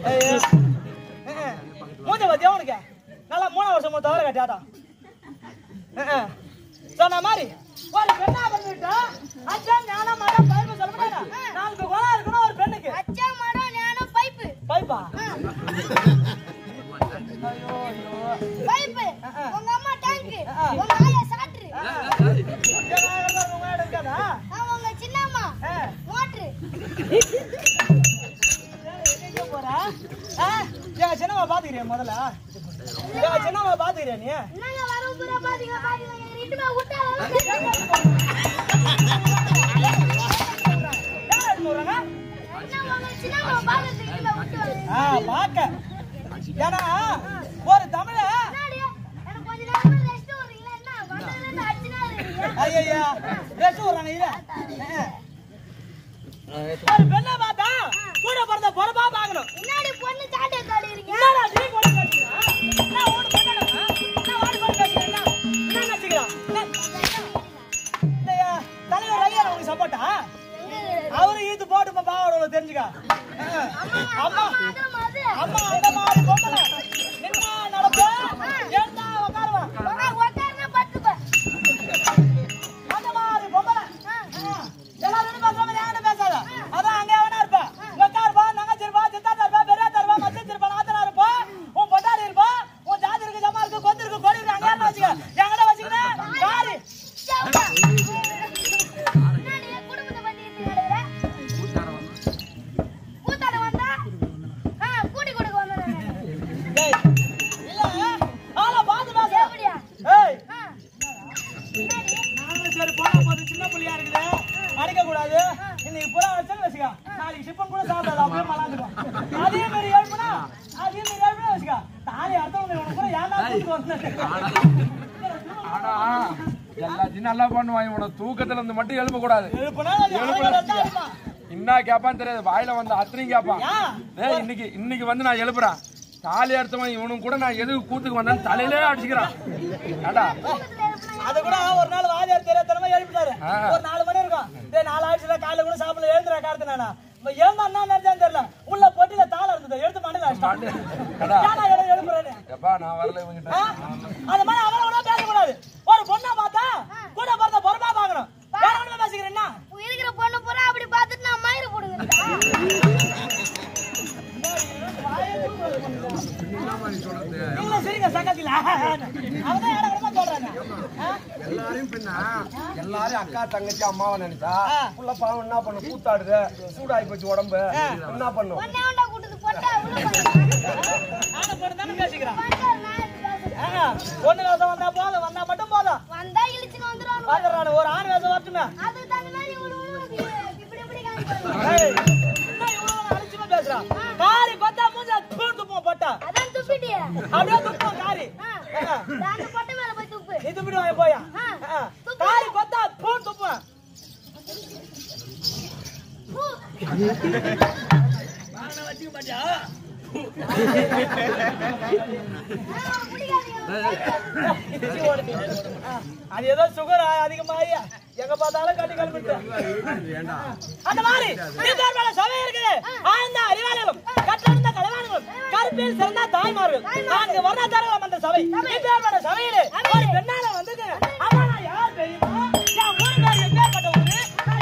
ஏய், ஏய். மூஞ்ச பாத்தியா உனக்கு நல்லா மூணாம் வருஷம் தவிர கட்டியாடா சொன்ன மாதிரி ஒரு பெண்ணா பண்ணிட்டா அச்சா ஞான மடம் பைப்பு சொல்ல முடியாது நான்கு குணம் இருக்கணும் ஒரு பெண்ணுக்கு அச்சா மரம் ஞானம் பைப்பு பைப்பா பைப்பு உங்க அம்மா டேங்க் உங்க ஆயா சாட்ரு இருக்காதா உங்க சின்னம்மா மோட்ரு எங்க போற ஆ? ஏன் சின்னம்மா பாத்துக்கிறியா முதல்ல ஏன் சின்னம்மா பாத்துக்கிறியா நீ என்னங்க வரும் பூரா பாத்தீங்க பாத்தீங்க ரெண்டுமே விட்டா யார் எடுத்து வர்றாங்க? என்ன உங்க சின்னம்மா பாக்கிறதுக்கு ரெண்டுமே விட்டு வந்து ஆ, பாக்க ஏன்னா ஒரு தமிழ முன்னாடி எனக்கு கொஞ்ச நேரம் ரெஸ்ட் விடுறீங்களா என்ன வந்ததுல அடிச்சுனா இருக்கீங்க ஐயா ரெஸ்ட் வர்றாங்க இரு ஒரு பெண்ணை பார்த்தா கூட பிறந்த பொறுப்பா பாக்கணும் முன்னாடி பொண்ணு சாட்டை காடுறீங்க என்னடா நீ பொண்ணு பேசுறா நான் உனக்கு பொண்ணடா நான் வாடி பொண்ணு பேசுறேன் என்ன நினைச்சுக்கிறான் இந்த தலைவர் ஐயா உனக்கு சப்போட்டா அவரு ஈத்து போட்டு பாவாடோட தெரிஞ்சுக்க அம்மா அது அம்மா அந்த மாதிரி பொம்பளை நின்னா நடப்பு எழுந்தா உட்காருவா உட்காருனா பத்துப்ப அந்த மாதிரி பொம்பளை எல்லாரும் என்ன பேசுறாம யாரும் பேசாத அதான் அங்கே வேணா இருப்பா உட்காருப்பா நகைச்சி இருப்பா சித்தாத்தா இருப்பா பெரியாத்தா இருப்பா மச்சிச்சு இருப்பா நாத்தனா இருப்பா உன் பொண்டாடி இருப்பா உன் ஜாதி இருக்கு ஜமா இருக்கு கொத்து இருக்கு கொடி இருக்கு அங்கே யாரும் வச்சுக்க என்கிட்ட வச்சுக்கிறேன் காரி முன்னாடி குடும்பத்தை பத்தி இருந்தீங்களே கூத்தாட வந்தா ஆ கூட்டி கொடுக்க வந்தேன் ஏய், இல்ல ஆளை பார்த்து பேச எப்படியா ஏய் ஆ முன்னாடி நானும் சரி போனா போது சின்ன புள்ளியா இருக்குது அடிக்க கூடாது இன்னைக்கு புறா வச்சேன்னு வச்சுக்க நாளைக்கு சிப்பன் கூட சாப்பிடாது அப்படியே மலாந்துக்கும் அதே மாதிரி எழுப்புனா அதே மாதிரி எழுப்புனா வச்சுக்க தாலி அர்த்தம் உனக்கு கூட ஏன்டா கூட்டு வந்தேன் ஆனா எல்லாத்தையும் நல்லா பண்ணுவான் இவனை தூக்கத்துல இருந்து மட்டும் எழுப்ப கூடாது எழுப்புனா அது எழுப்புல ஆயிரம் தான் அடிப்பான். என்ன கேப்பான்னு தெரியாது வாயில வந்து அத்தனையும் கேப்பான் ஏன்? ஏய் இன்னைக்கு இன்னைக்கு வந்து நான் எழுப்புறேன் தாலி அறுத்தவன் இவனும் கூட நான் எதுக்கு கூத்துக்கு வந்தேன்னு தலையிலே அடிச்சுக்கிறான் ஏடா அது கூட ஒரு நாள் வாதியார் தெரியாதனமா எழுப்பிட்டாரு ஆ. ஒரு நாலு மணி இருக்கும் டேய் நாலு ஆயிடுச்சுல காலையில கூட சாப்பிடல எழுந்துற காலத்து நானா எழுந்தா என்ன நினைச்சான்னு தெரியல உள்ள பொட்டில தாளம் இருந்தது எடுத்து மண்ணில அடிச்சிட்டான் ஏடா. ஏன்டா எழு- எழுப்புறேன்னு எப்பா நான் வரல இவங்கிட்ட ஆ? அந்த மாதிரி அவரோட பேசக்கூடாது ஒரு பொண்ணை பார்த்தா கூட பிறந்த பொறுப்பா பார்க்கணும் வேற ஒண்ணுமே பேசிக்கிறேன்னா இருக்கிற பொண்ணு பூரா அப்படி பார்த்துட்டு நான் மயிறு போடுங்க நீங்க சரிங்க சங்கத்துல அவதான் இடம் இடமா சொல்றாங்க ஆ? எல்லாரையும் பின்ன எல்லாரையும் அக்கா தங்கச்சி அம்மாவை நினைச்சா ஆ. புள்ள பாவம் என்ன பண்ணு கூத்தாடுது சூடாகி போச்சு உடம்பு என்ன பண்ணும் ஒன்னே ஒண்டா கூட்டது போட்டா உள்ள போய் ஆன பொண்ணு தானே பேசிக்கிறான் வந்தா நான் எப்படி பேசுறது? ஆ, பொண்ணு வேஷம் வந்தா போதும் வந்தா மட்டும் போதும் வந்தா இழுச்சுன்னு வந்துருவானு பாக்குறானு ஒரு ஆண் வேஷம் வரட்டுமே அதுக்கு தகுந்த மாதிரி இவனு இப்படி இப்படி காமிப்பாங்க ஏய், என்ன இவ்வளவு அலட்சியமா பேசுறான்? காரி பார்த்தா மூஞ்ச தூள் துப்பும் போட்டா. அதான் துப்பிட்டியே அப்படியே துப்பும் காரி. ஆ. ஆ. அந்த பொட்டை மேல போய் துப்பு நீ துப்பிட்டு வாங்க போயா. ஆ. ஆ. காரி பார்த்தா தூள் துப்பும். பூ. வாங்கின வச்சுக்க மாட்டியா? ஆ, பிடிக்காதீங்க. இச்சி ஓடுது. ஆ. அது ஏதோ சுகர் அதிகமாகி எங்க பார்த்தாலும் கட்டி கழுப்பிட்டு அந்த மாதிரி தீர்மான சபை இருக்குது ஆழ்ந்த அறிவாளர்களும் கற்றறிந்த கலைவாணர்களும் கருப்பில் சிறந்த தாய்மார்கள் நான்கு வர்ணாதாரர்களும் அந்த சபை தீர்மான சபையிலே ஒரு பெண்ணால வந்தது அம்மா நான் யார் தெரியுமா என் ஊரு பேர் எப்பேற்பட்ட ஊரு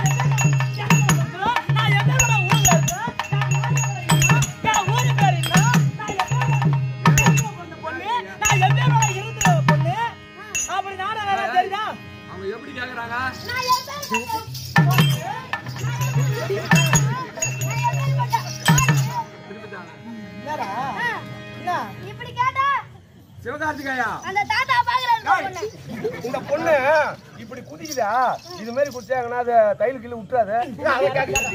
நான் எப்பேற்பட்ட ஊரு? நான் எப்பேற்பட்ட ஊர்ல இருக்கேன் நான் ஊரு பேர் என்ன? என் ஊரு பேர் என்ன நான் எப்பேற்பட்ட பொண்ணு நான் எப்பேற்பட்ட இருந்த பொண்ணு அப்படி நானும் வேற தெரியுதா அவங்க எப்படி கேக்குறாங்க நான் என் பேர் போட்டேன். நான் என் பேர் போட்டேன். என்னடா என்ன இப்படி கேட்டா சிவகார்த்திகாயா அந்த தாத்தா பாக்குறாரு பொண்ணு இந்த பொண்ணு இப்படி குதிக்குதா இது மாதிரி குடிச்சாங்கன்னா அது தையல் கீழே விட்டுறாது அதை கேட்க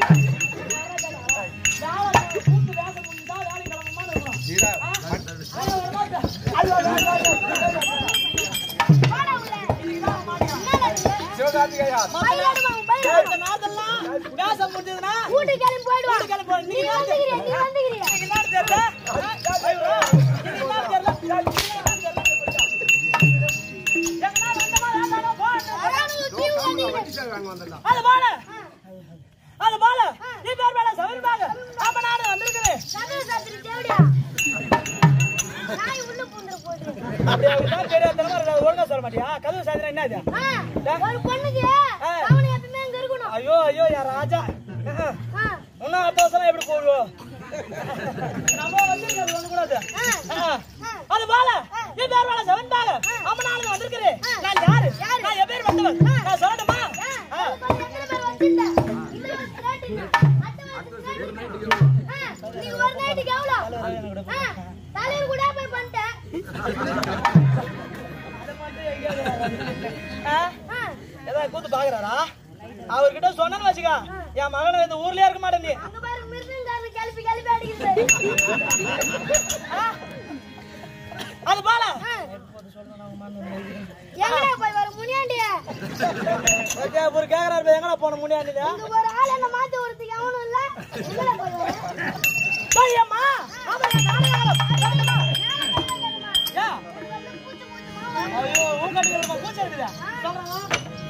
வேலை கூப்பிட்டு வேலை முடிஞ்சா வேலை கிளம்புமான்னு இருக்கணும். அது ஒரு மாட்டேன். அது ஒரு மாட்டேன். வாடா உள்ள என்னடா இது? சிவகார்த்திகாயா மயிலாடுமா, மயிலாடுமா. இந்த நாதெல்லாம் வேஷம் முடிஞ்சதுன்னா வீட்டுக்கு கிளம்பி போயிடுவா வீட்டுக்கு கிளம்பி போய் நீ நீ வந்துக்கிறியா நீ வந்துக்கிறியா நீ என்ன தெரியல? ஐயோ, நீ என்ன தெரியல? நீ என்ன தெரியல? எங்கனா வந்தமா வேண்டாமா போ. அதான் நீ கீழ் வந்துக்கிற. வாங்க வந்துடலாம் அது போல அது போல நீ பேர் மேல சவரி பாங்க அப்ப நானும் வந்திருக்கிறேன் கதவு சாத்திரி தேவடியா நாய் உள்ள பூந்துற போகுது அப்படி அவருக்கு தெரியாதனமா இருக்காது ஒழுங்கா சொல்ல மாட்டியா கதவு சாத்திரம் என்ன இது ஆ, ஒரு பொண்ணுக்கு ஆ. கவனம் எப்பவுமே அங்க இருக்கணும் ஐயோ ஐயோ யார் ராஜா ஆ, இன்னும் அடுத்த வருஷம் எப்படி போடுவோம் நம்ம வந்து இங்க அது ஒண்ணுக்கூடாது. ஆ. ஆ. அது போல நீ பேர் வேலை செவன் பாக அம்ம நாளுக்கு வந்திருக்கிறேன் நான் யாரு நான் என் பேர் வந்தவன் நான் சொல்லட்டுமா ஆ, அது பாரு, எத்தனை பேர் வச்சிருந்த? இந்த ஒரு ஸ்கர்ட்டுங்க. அடுத்த ஒரு ஸ்கர்ட்டுங்க. ஆ, நீங்க ஒரு நைட்டுக்கு எவ்வளோ? ஆ, தலைவர் கூட போய் பண்ணிட்டேன். ஆ? ஆ, ஏதாவது கூத்து பாக்குறாரா அவர்கிட்ட சொன்னேன்னு வச்சுக்க என் மகனை இந்த ஊர்லயே இருக்க மாட்டேன் நீ அங்க பாரு மிருதங்காரர் கிளப்பி கிளப்பி அடிக்கிறது. ஆ? அது போல ஆ. எங்கடா போய் வர முனியாண்டிய ஓகே, ஒரு கேக்குறாரு போய் எங்கடா போன முன்னாடி இங்க ஒரு ஆள் என்ன மாத்தி ஒருத்துக்கு அவனும் இல்ல எங்கடா போய் வர அம்மா ஆமா என் நாடகம் சொல்லட்டுமா? ஏன்? பூச்சி பூச்சி மாவா ஐயோ ஊக்காட்டுக்கு பூச்சி இருக்குதா சொல்றேன்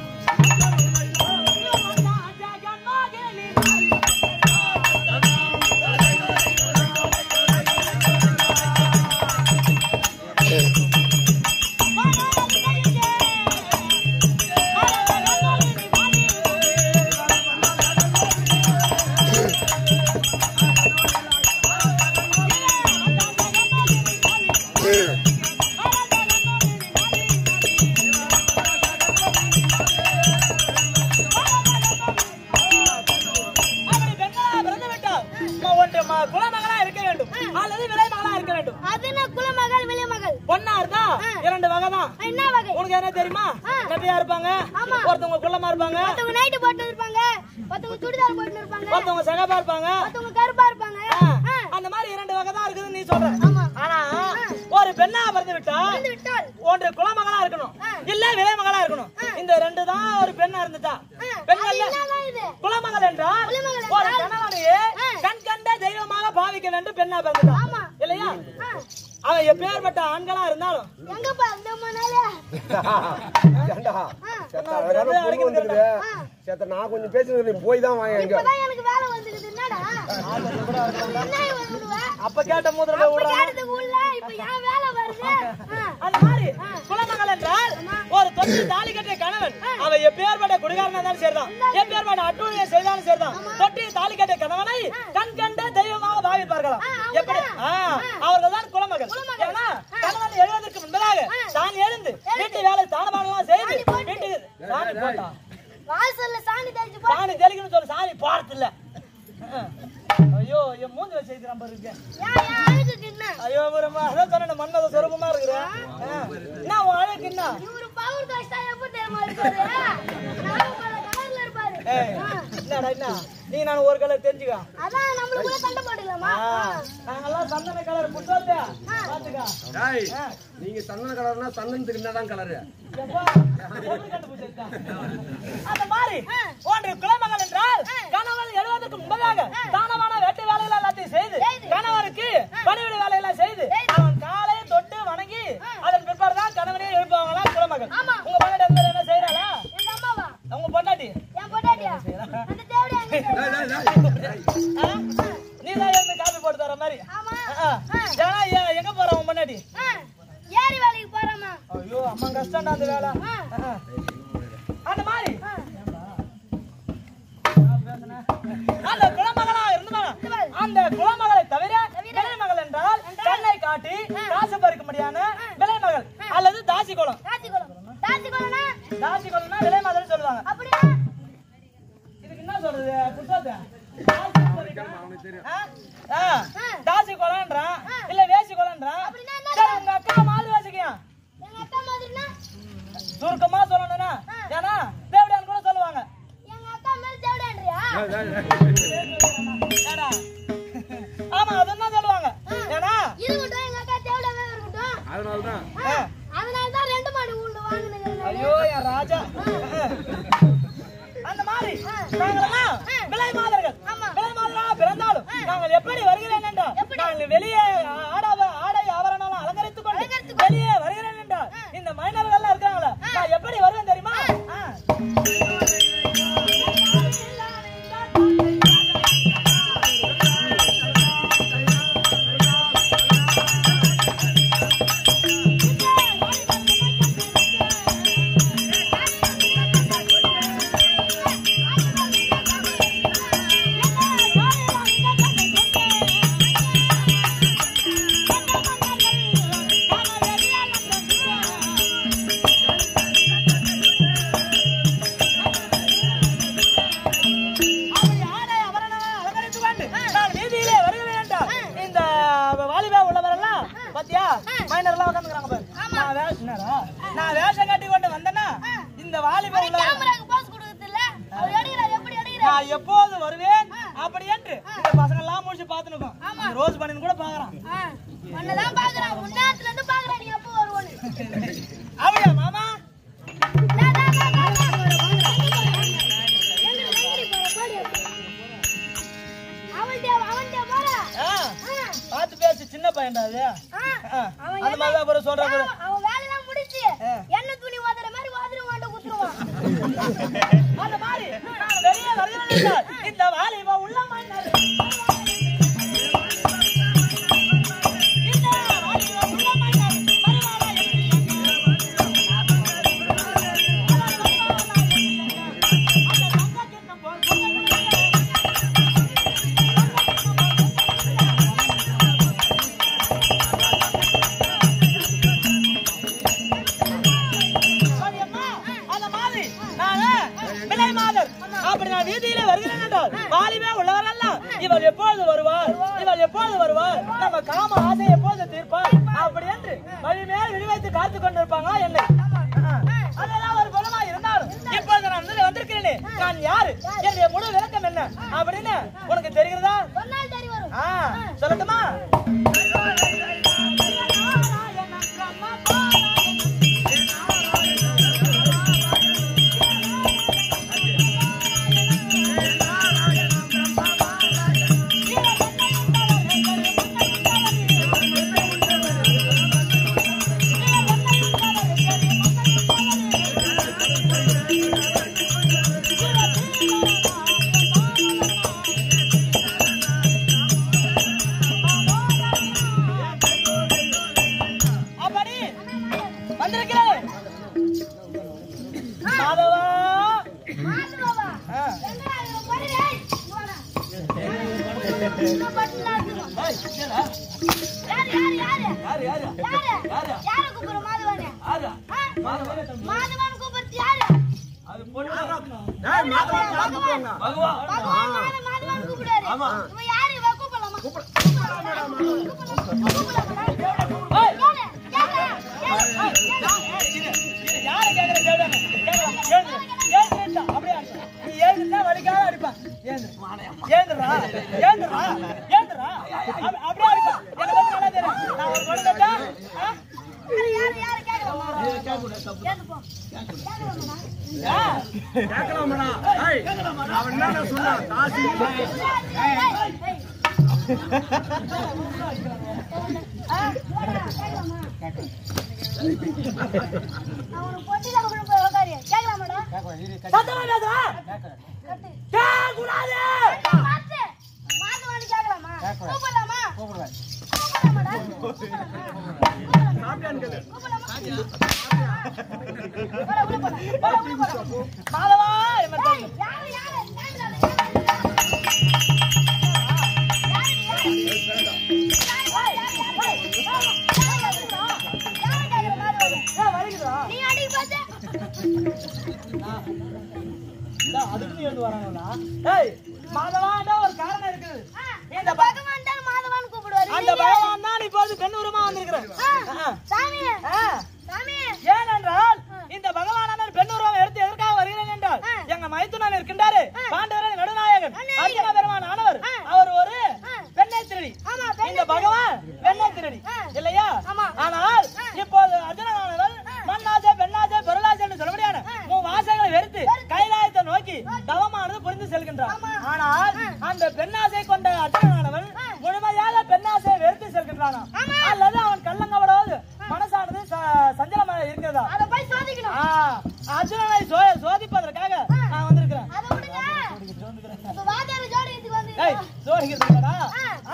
அப்படி பெண்களா பிறந்து விட்டால் ம- ஒன்று ம- குலமகளா இருக்க வேண்டும் அல்லது விலைமகளா இருக்க வேண்டும் அது என்ன குலமகள் விலைமகள் பொண்ணா இருந்தா இரண்டு வகை தான் என்ன வகை உனக்கு என்ன தெரியுமா ஆ. நெட்டையா இருப்பாங்க ஆமா. ஒருத்தவங்க குள்ளமா இருப்பாங்க ஒருத்தவங்க நைட்டு போட்டு இருப்பாங்க ஒருத்தவங்க சுடிதார் போட்டு இருப்பாங்க ஒருத்தவங்க சகப்பா இருப்பாங்க ஒருத்தவங்க கருப்பா இருப்பாங்க ஆ. ஆ, அந்த மாதிரி இரண்டு வகை தான் இருக்குதுன்னு நீ சொல்ற ஆமா. ஆனா ஒரு பெண்ணா பிறந்து விட்டா வந்து விட்டால் ஒன்று குலமகளா இருக்கணும் ஆ. இல்ல விலைமகளா இருக்கணும் இந்த ரெண்டு தான் ஒரு பெண்ணா இருந்துட்டா ஆ, அது பெண்கள்ல என்னதான் இது குலமகள் என்றால் குலமகள் ஒரு என்றால் கணவனையே ஆ. கண் கண்ட தெய்வமாக பாவிக்க வேண்டும் பெண்ணா பிறந்துட்டான் ஆமா. இல்லையா ஆ, அவன் எப்பேற்பட்ட ஆண்களா இருந்தாலும் எங்கப்பா இந்த மணாலே ஏண்டா ஆ, செத்த அழகான பொண்ணு வந்துருக்குது செத்த நான் கொஞ்சம் பேசுறது போய் தான் வாங்க எங்க இப்பதான் எனக்கு வேலை வந்துக்குது என்னடா என்ன வந்துடுவ அப்ப கேட்ட முதல்ல அப்ப விடுறான் கேட்டதுக்கு உள்ள இப்ப ஏன் வேலை வருது ஆ, அந்த மாதிரி குலமகள் என்றால் ஒரு தொட்டு தாலி கட்டிய கணவன் அவன் எப்பேற்பட்ட குடிகாரனா இருந்தாலும் சரிதான் எப்பேற்பட்ட அட்டூழியம் செய்தாலும் சரிதான் தொட்டி தாலி கட்டிய கணவனை கண் கண்ட தெய்வமாக பாவிப்பார்களாம் எப்படி அவர்கள் தான் குலமகள் ஏன்னா கணவன் எழுவதற்கு முன்பதாக தான் எழுந்து வீட்டு வேலை தானமானலாம் செய்து வீட்டுக்கு சாணி போட்டா வாசல்ல சாணி தெளிச்சு போ சாணி தெளிக்கணும்னு சொல்லி சாணி போறது இல்ல ஐயோ என் மூஞ்சில செய்து நம்பர் இருக்கு ஏன் ஏன் அழுகுக்கு என்ன ஐயோ ஒரு அதான் சொன்ன மன்மத சொரூபமா இருக்கிறேன் என்ன உன் அழகு என்ன இவரு பவர் காஸ்டா எப்ப தெரியுமா இருப்பாரு நானும் பல கலர்ல இருப்பாரு ஏய், ஆ, என்னடா என்ன நீ நான் ஒரு கலர் தெரிஞ்சுக்க அதான் நம்மளுக்குள்ள சண்டை போட்டுக்கலாமா நாங்கெல்லாம் சந்தன கலர் புத்தோத்த பாத்துக்க டேய் நீங்க சந்தன கலர்னா சந்தனத்துக்கு என்னதான் கலரு எப்பா, எப்படி கண்டுபிடிச்சிருக்கா? அந்த மாதிரி ஒன்று குலமகள் என்றால் கணவன் எழுவதற்கு முன்பதாக தானமான வேட்டை வேலைகள் எல்லாத்தையும் செய்து கணவருக்கு பணிவிடை வேலையெல்லாம் செய்து அவன் காலை தொட்டு வணங்கி அதன் பிற்பாடு தான் கணவனே எழுப்புவாங்களாம் குலமகள் ஆமா. உங்க பொண்டாட்டி அந்த மாதிரி என்ன செய்யறாளா எங்க அம்மாவா உங்க பொண்டாட்டி என் பொண்டாட்டியா அந்த தேவடியா எங்க ஆ? நீ தான் எழுந்து காபி போட்டு தர மாதிரி ஆமா ஆ. ஏன்னா, ஏ- எங்க போற உன் பொண்டாட்டி ஆ, ஏரி வேலைக்கு போறோமா ஐயோ அம்மா கஷ்டம்டா அந்த வேலை ஆ, ஆ. அந்த மாதிரி ஆ. அந்த குலமகளா இருந்தாங்க அந்த குலமகளை தவிர விலைமகள் என்றால் கண்ணை காட்டி காசு பறிக்க முடியாத விலைமகள் அல்லது தாசி குலம் தாசிக்குளம் தாசிக்குளம்னா தாசி குலம்னா விலைமகள் சொல்லுவாங்க அப்படின்னா இதுக்கு என்ன சொல்றது புத்தகத்தை தாசி குலம். ஆ? ஆ. தாசி குலம்ன்றான் இல்ல வேசி குலம்ன்றான் அப்படின்னா என்ன சரி உங்க அக்கா மாறு வாசிக்கியா எங்க அக்கா மாதிரினா சுருக்கமா சொல்லணும்னா ஏன்னா தேவடியான் கூட சொல்லுவாங்க எங்க அக்கா மேல தேவடியான்றியா ஏடா ஆமா அதுதான் சொல்லுவாங்க ஏன்னா இருக்கட்டும் எங்க அக்கா தேவடியாவே இருக்கட்டும் அதனாலதான் ஆ. அதனால தான் ரெண்டு மாடி உண்டு வாங்கினேன் ஐயோ என் ராஜா அந்த மாதிரி நாங்களெல்லாம் விலை மாதர்கள் விலை மாதர்களாக பிறந்தாலும் நாங்கள் எப்படி வருகிறேன் என்றால் நாங்கள் வெளியே ஆடாவ ஆடை ஆபரணம் அலங்கரித்துக் கொண்டு வெளியே வருகிறேன் என்றால் இந்த மைனர்கள் எல்லாம் இருக்காங்களா நான் எப்படி வருவேன் தெரியுமா ஆ. கண்டு நான் வீதியிலே வருகிறேன் என்றால் இந்த வாலிபா உள்ளவரெல்லாம் பாத்தியா மைனர் எல்லாம் உட்காந்துக்கிறாங்க பாரு நான் வே- என்னடா? நான் வேஷம் கட்டி கொண்டு வந்தேன்னா இந்த வாலிபா உள்ளவர் கேமராக்கு போஸ் கொடுக்குறது இல்ல அவர் எடுக்கிறார் எப்படி எடுக்கிறார் நான் எப்போது வருவேன் அப்படி என்று இந்த பசங்க எல்லாம் முடிச்சு பாத்துனுக்கோம் ரோஸ் பண்ணின்னு கூட பாக்குறான் உன்னதான் பாக்குறான் முன்னாத்துல இருந்து பாக்குறான் நீ எப்போ வருவோன்னு அப்படியா மாமா டா, டா, டா, டா, டா. எங்கடி, எங்கடி போற, போடி அப்படி. அவன்கிட்ட அவன்கிட்ட போற ஆ, ஆ, பார்த்து பேசு சின்ன பையன்டா அது ஆ. ஆ, அவன் அந்த மாதிரி தான் அப்புறம் சொல்ற பாரு. அவன் அவன் வேலையெல்லாம் முடிச்சு எண்ணெய் துணி ஓதுற மாதிரி ஓதுருவான் குத்துருவான் அந்த மாதிரி நான் வெளியே வருகிறேன் என்றால் இந்த வாலிபா உள்ள மைனர் இந்த வாலிபா உள்ள மைனர் வருவாரா என்று சரியம்மா, அந்த மாதிரி நானு பிள்ளை மாதர் அப்படி நான் வீதியிலே வருகிறேன் என்றால் வாலிபே உள்ளவரெல்லாம் இவள் எப்பொழுது வருவாள் இவள் எப்பொழுது வருவாள் நம்ம காம ஆசை எப்போது தீர்ப்பாள் அப்படி என்று வழி மேல் விழிவைத்து காத்து கொண்டிருப்பாங்க என்னை ஆ, அதெல்லாம் ஒரு பலமா இருந்தாலும் இப்பொழுது நான் வந்து வந்திருக்கிறேனே நான் யாரு என்னுடைய முழு விளக்கம் என்ன அப்படின்னு உனக்கு தெரிகிறதா சொன்னால் சரி வரும் ஆ சொல்லட்டுமா அப்படி வந்திருக்கிறேன் மாதவா மாத்துவாவா ஆ. எங்கடா இவன் போறே டேய் இங்க வாடா இன்னும் பட்டுலா இருக்குமா ஏய், என்னடா? யார் யார் யார் யாரு யாரு யாரு யாரு? யார கூப்பிடுற மாதவானே யாரு ஆ? மாதவான் கூப்பிடுறது யாரு அது பொண்ணு ஏய், மாதவன் யார் கூப்பிடுவாங்க? பகவா பகவான் மாத- மாதவான் கூப்பிடுறாரு இவன் யாரு இவன் கூப்பிடலாமா கூப்பிடலாமா கூப்பிடலாமா ஏய், கேளு கேளு கேளு இது, இது யாரு கேக்குற தேவதானே? கேக்குறா, எழுந்து, எழுந்துட்டா, அப்படியே அடிப்பா. நீ எழுந்துட்டா வலிக்காத அடிப்பா. எழுந்து. எழுந்துடா, எழுந்துடா, எழுந்துடா. அப்ப- அப்படியே அடிப்பா. எனக்கு வந்து நல்லா தெரியும். நான் ஒரு பொண்ணு கேட்டா, ஆ? யாரு யாரு யாரு கேக்குறாமா கேளு போ கேக்குறாமா ஆ? கேட்கலாமாடா? ஏய், அவன் என்னடா சொன்னான்? காசு அவனுக்கு பொட்டில கூட போய் உட்காரு கேக்கலாமாடா சத்தமா பேசுறா? கட்டு கேட்கக்கூடாது. மாத்து மாத்துவானு கேக்கலாமா கூப்பிடலாமா கூப்பிடலாமாடா போடா உள்ள போடா போடா உள்ள போடா மாதவா, என்ன ஏய், சொல்லு? யாரு யாரு கேக்குறாங்க யாரு யாரு ஏன் வலிக்குதா? நீ அடிக்க பார்த்து இல்ல, அதுக்கு நீ எழுந்து வராங்களா? ஏய், மாதவாண்டா ஒரு காரணம் இருக்குது இந்த பகவான் தான் மாதவான் கூப்பிடுவாரு அந்த பகவான் தான் இப்போது பெண் உருவமா வந்திருக்கிறேன் ஆ. சாமி ஆ. சாமி ஏனென்றால் இந்த பகவானான பெண் உருவம் எடுத்து எதற்காக வருகிறேன் என்றால் எங்க மைத்துனன் இருக்கின்றாரு பாண்டவரன் நடுநாயகன் அர்ஜுன பெருமான் ஆனவர் அவர் ஒரு பெண்ணை திருடி ஆமா இந்த பகவான் பெண்ணை திருடி இல்லையா ஆமா. ஆனால் இப்போது அர்ஜுனனானவர் மண்ணாசை பெண்ணாசை பொருளாசை என்று சொல்லப்படியான மூணு வாசைகளை வெறுத்து கைலாயத்தை நோக்கி தவமானது புரிந்து செல்கின்றார் ஆனால் அந்த பெண்ணாசை கொண்ட அர்ஜுனனானவன் முழுமையாக பெண்ணாசை வெறுத்து செல்கின்றானா அல்லது அவன் கள்ளங்கவடாவது மனசானது ச- சஞ்சலமாக இருக்கிறதா அத போய் சோதிக்கணும் ஆ, அர்ஜுனனை சோ- சோதிப்பதற்காக நான் வந்திருக்கிறேன் அத விடுங்க இப்ப வாத்தியார் ஜோடி இதுக்கு வந்து ஏய், சோதிக்கிறதுக்காடா?